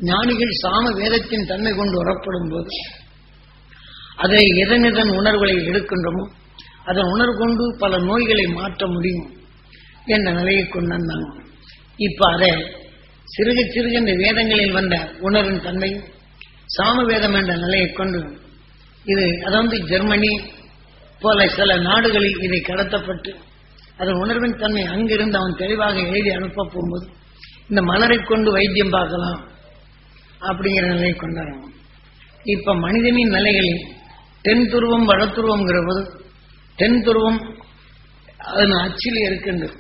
ஞானிகள் சாம வேதத்தின் தன்மை கொண்டு வரப்படும் போது அதை எதனெதன் உணர்வுகளை எடுக்கின்றோமோ அதன் உணர்வு கொண்டு பல நோய்களை மாற்ற முடியும் என்ற நிலையை கொண்டு வந்தாங்க இப்ப அதை சிறுக சிறுக இந்த வேதங்களில் வந்த உணர்வின் தன்மை சாம வேதம் என்ற நிலையை கொண்டு இது அதாவது ஜெர்மனி போல சில நாடுகளில் இதை கடத்தப்பட்டு அதன் உணர்வின் தன்மை அங்கிருந்து அவன் தெளிவாக எழுதி அனுப்ப போகும்போது இந்த மலரை கொண்டு வைத்தியம் பார்க்கலாம் அப்படிங்கிற நிலையை கொண்டாடுறாங்க இப்ப மனிதனின் நிலைகளில் தென் துருவம் வட துருவம்ங்கிற போது தென் துருவம் அதன் அச்சில் இருக்கின்றது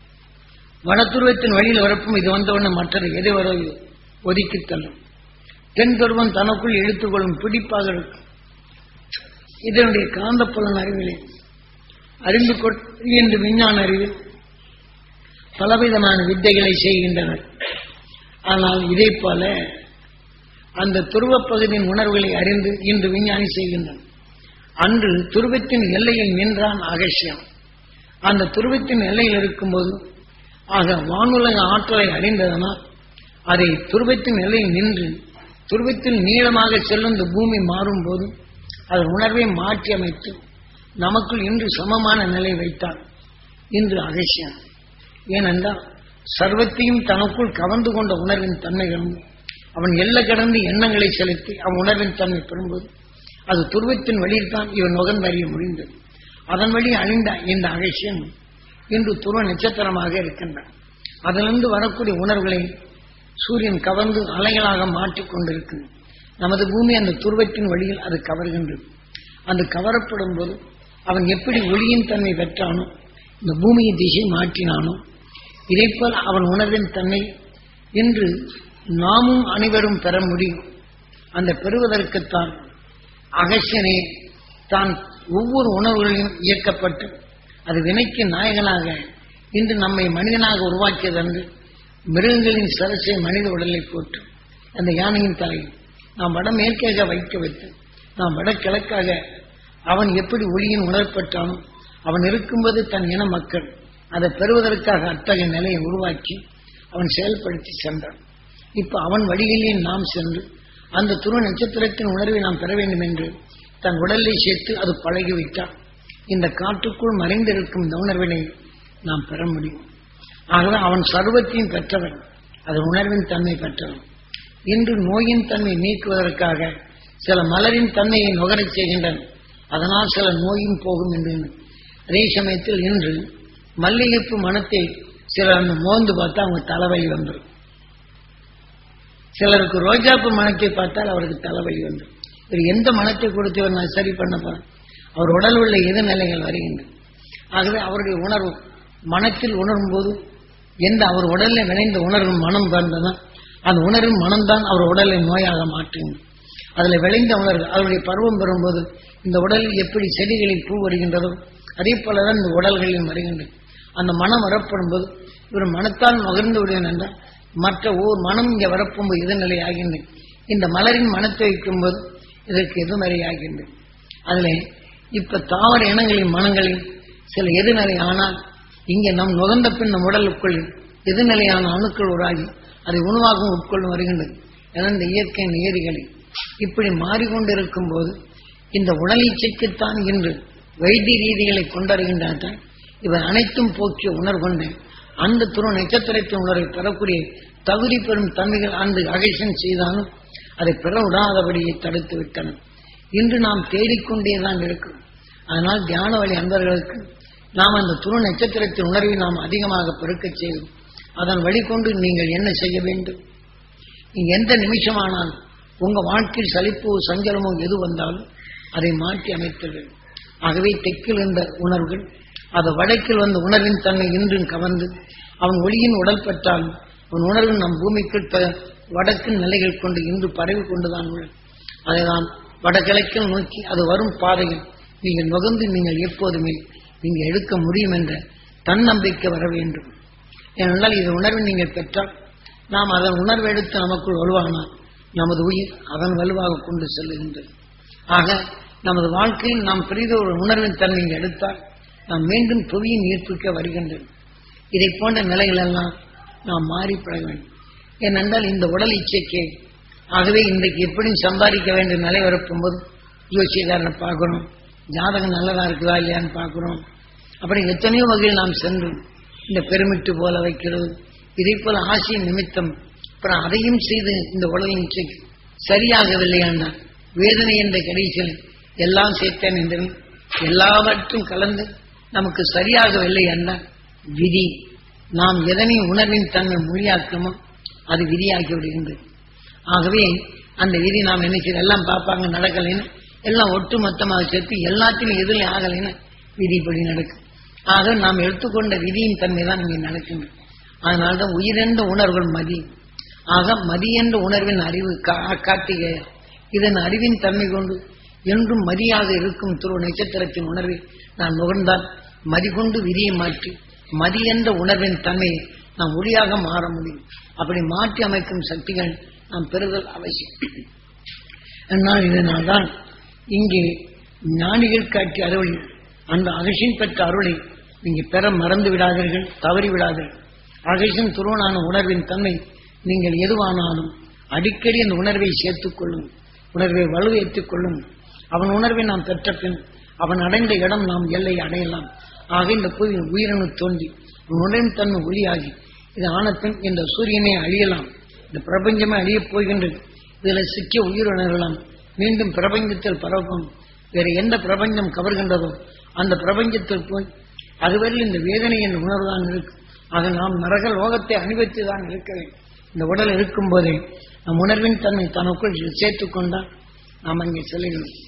வட துருவத்தின் வழியில் வரப்பும் இது வந்தவுடனே மற்றது எதை வர ஒதுக்கி தள்ளும் தென் துருவம் தனக்குள் இழுத்துக்கொள்ளும் பிடிப்பாக இருக்கும் இதனுடைய காந்தப்புலன் அறிவிலே அறிந்து கொண்டு என்று விஞ்ஞான அறிவில் பலவிதமான வித்தைகளை செய்கின்றனர் ஆனால் இதே போல அந்த துருவப் பகுதியின் உணர்வுகளை அறிந்து இன்று விஞ்ஞானி செய்கின்றனர் அன்று துருவத்தின் எல்லையில் நின்றான் அகசியம் அந்த துருவத்தின் எல்லையில் இருக்கும்போது ஆக வானுலக ஆற்றலை அறிந்ததனால் அதை துருவத்தின் எல்லையில் நின்று துருவத்தில் நீளமாக செல்லும் இந்த பூமி மாறும்போது அதன் உணர்வை மாற்றி அமைத்து நமக்குள் இன்று சமமான நிலை வைத்தான் இன்று அகசியம் ஏனென்றால் சர்வத்தையும் தனக்குள் கவர்ந்து கொண்ட உணர்வின் தன்மைகளும் அவன் எல்லை கடந்து எண்ணங்களை செலுத்தி அவன் உணர்வின் தன்மை பெறும்போது அது துருவத்தின் வழியில் தான் இவன் நுகர்ந்தறிய முடிந்தது அதன் வழி அழிந்த இந்த அகசியம் இன்று துருவ நட்சத்திரமாக இருக்கின்றான் அதிலிருந்து வரக்கூடிய உணர்வுகளை சூரியன் கவர்ந்து அலைகளாக மாற்றிக் கொண்டிருக்கிறது நமது பூமி அந்த துருவத்தின் வழியில் அது கவர்கின்றது அந்த கவரப்படும் போது அவன் எப்படி ஒளியின் தன்மை பெற்றானோ இந்த பூமியை திசை மாற்றினானோ இதைப்போல் அவன் உணர்வின் தன்மை இன்று நாமும் அனைவரும் பெற முடியும் அந்த பெறுவதற்குத்தான் அகசியனே தான் ஒவ்வொரு உணர்வுகளிலும் இயக்கப்பட்டு அது வினைக்கு நாயகனாக இன்று நம்மை மனிதனாக உருவாக்கியதன்று மிருகங்களின் சரசை மனித உடலை போட்டு அந்த யானையின் தலையில் நாம் வடமேற்காக வைக்க வைத்து நாம் வடகிழக்காக அவன் எப்படி ஒளியின் உணர்பெற்றானோ அவன் இருக்கும்போது தன் இன மக்கள் அதை பெறுவதற்காக அத்தகைய நிலையை உருவாக்கி அவன் செயல்படுத்தி சென்றான் இப்ப அவன் வழியிலே நாம் சென்று அந்த துருவ நட்சத்திரத்தின் உணர்வை நாம் பெற வேண்டும் என்று தன் உடலை சேர்த்து அது பழகி வைத்தார் இந்த காற்றுக்குள் மறைந்திருக்கும் இந்த உணர்வினை நாம் பெற முடியும் ஆகவே அவன் சர்வத்தையும் பெற்றவன் அதன் உணர்வின் தன்மை பெற்றவன் இன்று நோயின் தன்மை நீக்குவதற்காக சில மலரின் தன்மையை நுகரச் செய்கின்றன அதனால் சில நோயும் போகும் என்று அதே சமயத்தில் இன்று மல்லிகைப்பூ மனத்தை சிலர் அந்த மோந்து பார்த்தா அவங்க தலைவலி வந்துடும் சிலருக்கு ரோஜாப்பூ மனத்தை பார்த்தால் அவருக்கு தலைவலி வந்துடும் இவர் எந்த மனத்தை கொடுத்து இவர் நான் சரி பண்ண போறேன் அவர் உடல் உள்ள எது நிலைகள் வருகின்றன ஆகவே அவருடைய உணர்வு மனத்தில் உணரும் போது எந்த அவர் உடலில் விளைந்த உணர்வு மனம் பிறந்ததோ அந்த உணர்வின் மனம்தான் அவர் உடலை நோயாக மாற்றுகின்றது அதில் விளைந்த உணர்வு அவருடைய பருவம் பெறும்போது இந்த உடலில் எப்படி செடிகளில் பூ வருகின்றதோ அதே போலதான் இந்த உடல்களில் வருகின்றது அந்த மனம் வரப்படும் போது இவர் மனத்தால் நுகர்ந்து விடுவேன் என்றால் மற்ற ஓர் மனம் இங்கே வரப்போகும்போது எதிர்நிலை ஆகின்றது இந்த மலரின் மனத்தை வைக்கும்போது இதற்கு எதிர்மறை ஆகின்றது அதில் இப்ப தாவர இனங்களின் மனங்களில் சில எதிர்நிலை ஆனால் இங்கே நம் நுகர்ந்த பின் நம் உடலுக்குள் எதிர்நிலையான அணுக்கள் உருவாகி அதை உணவாகவும் உட்கொள்ளும் வருகின்றது என இந்த இயற்கை நியதிகளில் இப்படி மாறிக்கொண்டிருக்கும் போது இந்த உடல் இச்சைக்குத்தான் இன்று வைத்திய ரீதிகளை கொண்டறிகின்றார்கள் இவை அனைத்தும் போக்கிய உணர்கொண்டு அந்த துரு நட்சத்திரத்தின் உணர்வை பெறக்கூடிய தகுதி பெறும் தன்மைகள் அந்த அகைசன் செய்தாலும் அதை பெற விடாதபடியை தடுத்து விட்டன இன்று நாம் தேடிக்கொண்டேதான் இருக்கும் அதனால் தியான வழி அன்பர்களுக்கு நாம் அந்த துரு நட்சத்திரத்தின் உணர்வை நாம் அதிகமாக பெருக்கச் செய்வோம் அதன் வழிகொண்டு நீங்கள் என்ன செய்ய வேண்டும் நீங்க எந்த நிமிஷமானால் உங்க வாழ்க்கையில் சலிப்போ சஞ்சலமோ எது வந்தாலும் அதை மாற்றி அமைத்தீர்கள் ஆகவே தெற்கில் இருந்த உணர்வுகள் அது வடக்கில் வந்த உணர்வின் தன்மை இன்றும் கவர்ந்து அவன் ஒளியின் உடல் பெற்றால் அவன் உணர்வு நம் பூமிக்குள் ப- வடக்கின் நிலைகள் கொண்டு இன்று பரவி கொண்டுதான் உள்ளது அதை நாம் வடகிழக்கில் நோக்கி அது வரும் பாதையில் நீங்கள் நுகர்ந்து நீங்கள் எப்போதுமே நீங்கள் எடுக்க முடியும் என்ற தன்னம்பிக்கை வர வேண்டும் ஏனென்றால் இது உணர்வை நீங்கள் பெற்றால் நாம் அதன் உணர்வு எடுத்து நமக்குள் வலுவானால் நமது உயிர் அதன் வலுவாக கொண்டு செல்லுகின்றது ஆக நமது வாழ்க்கையில் நாம் பெரித ஒரு உணர்வின் தன்மை எடுத்தால் நாம் மீண்டும் புவியின் ஈர்ப்புக்க வருகின்றது இதை போன்ற நிலைகளெல்லாம் நாம் மாறி பழக வேண்டும் ஏனென்றால் இந்த உடல் இச்சைக்கு ஆகவே இன்றைக்கு எப்படி சம்பாதிக்க வேண்டிய நிலை வரப்பும்போது ஜோசியக்காரனை பார்க்கணும் ஜாதகம் நல்லதா இருக்குதா இல்லையான்னு பார்க்கணும் அப்படி எத்தனையோ வகையில் நாம் சென்று இந்த பெருமிட்டு போல வைக்கிறது இதே போல ஆசையின் நிமித்தம் அப்புறம் அதையும் செய்து இந்த உலகின் இச்சைக்கு சரியாகவில்லையாண்டா வேதனை என்ற கடைசியில் எல்லாம் சேர்த்தேன் என்று எல்லாவற்றும் கலந்து நமக்கு சரியாகவில்லை அண்ணா விதி நாம் எதனையும் உணர்வின் தன்மை மொழியாக்கமோ அது விதியாக்கி விடுகின்றது ஆகவே அந்த விதி நாம் என்ன செய்ய எல்லாம் பார்ப்பாங்க நடக்கலைன்னு எல்லாம் ஒட்டு மொத்தமாக சேர்த்து எல்லாத்திலும் எதிரில் ஆகலைன்னு விதிப்படி நடக்கும் ஆக நாம் எடுத்துக்கொண்ட விதியின் தன்மை தான் இங்கே நடக்கின்றது அதனால்தான் உயிரென்ற உணர்வுகள் மதி ஆக மதி என்ற உணர்வின் அறிவு கா- காட்டிய இதன் அறிவின் தன்மை கொண்டு என்றும் மதியாக இருக்கும் துருவ நட்சத்திரத்தின் உணர்வை நான் நுகர்ந்தால் மதி கொண்டு விதியை மாற்றி மதி என்ற உணர்வின் தன்மையை நாம் ஒளியாக மாற முடியும் அப்படி மாற்றி அமைக்கும் சக்திகள் நாம் பெறுதல் அவசியம் என்னால் இதனால்தான் இங்கே ஞானிகள் காட்டிய அருள் அந்த அகசின் பெற்ற அருளை நீங்க பெற மறந்து விடாதீர்கள் தவறி விடாதீர்கள் அகசின் துருவனான உணர்வின் தன்மை நீங்கள் எதுவானாலும் அடிக்கடி அந்த உணர்வை சேர்த்துக் கொள்ளும் உணர்வை வலுவேற்றிக் கொள்ளும் அவன் உணர்வை நாம் பெற்ற பின் அவன் அடைந்த இடம் நாம் எல்லை அடையலாம் ஆக இந்த புவி உயிரணு தோன்றி உன் உணர்வின் தன்மை ஒளியாகி இது ஆன பின் இந்த சூரியனை அழியலாம் இந்த பிரபஞ்சமே அழியப் போகின்றது இதில் சிக்கிய உயிரினர்களாம் மீண்டும் பிரபஞ்சத்தில் பரவும் வேறு எந்த பிரபஞ்சம் கவர்கின்றதோ அந்த பிரபஞ்சத்தில் போய் அதுவரையில் இந்த வேதனை என்ற உணர்வு தான் இருக்கு ஆக நாம் நரக லோகத்தை அனுபவித்து தான் இருக்க வேண்டும் இந்த உடல் இருக்கும் போதே நம் உணர்வின் தன்மை தனக்குள் சேர்த்துக் கொண்டால் நாம் அங்கே செல்கிறோம்